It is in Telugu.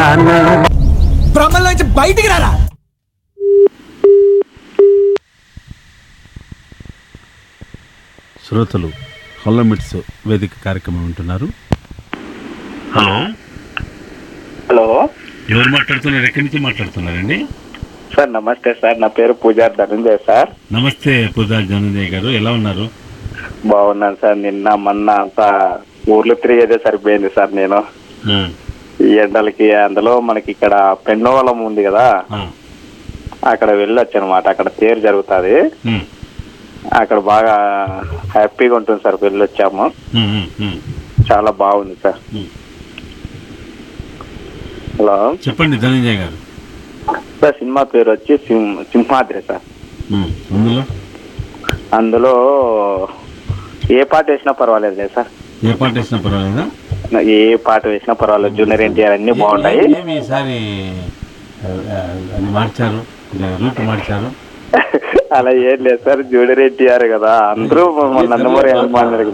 రాను భ్రమంలో నుంచి బయటికి రారా శ్రోతలు హొల్లమిట్స్ వేదిక కార్యక్రమం ఉంటున్నారు హలో హలో ఎవరు మాట్లాడుతున్నారు ఎక్కడి నుంచి మాట్లాడుతున్నారండి సార్ నమస్తే సార్ నా పేరు పూజారి ధనంజయ్ సార్ నమస్తే పూజా జనంజయ్ గారు ఎలా ఉన్నారు బాగున్నాను సార్ నిన్న మొన్న అంతా ఊర్లు తిరిగేదే సరిపోయింది సార్ నేను ఆ, ఈ ఎండలకి అందులో మనకి ఇక్కడ పెన్నోవలం ఉంది కదా ఆ, అక్కడ వెళ్ళొచ్చు అనమాట అక్కడ తేరు జరుగుతుంది ఉమ్, అక్కడ బాగా హ్యాపీగా ఉంటుంది సార్ వెళ్ళొచ్చాము ఉమ్, ఉమ్, ఉమ్, చాలా బాగుంది సార్ ఉమ్. హలో చెప్పండి ధనంజయ్ గారు సార్ సినిమా పేరు వచ్చి సింహ సింహాద్రి సార్ ఉమ్, అందులో అందులో ఏ పాట వేసినా పర్వాలేదు సార్ ఏ పాట వేసినా పర్వాలేదా ఏ పాట వేసినా పర్వాలేదు జూనియర్ ఎన్టీఆర్ అన్ని బాగుంటాయి ఏ- ఏమి ఈసారి ఆ, ఆ, అది మార్చారు రూట్ మార్చారు అలా ఏం లేదు సార్ జూనియర్ ఎన్టీఆర్ కదా అందరూ నందమూరి అభిమానులు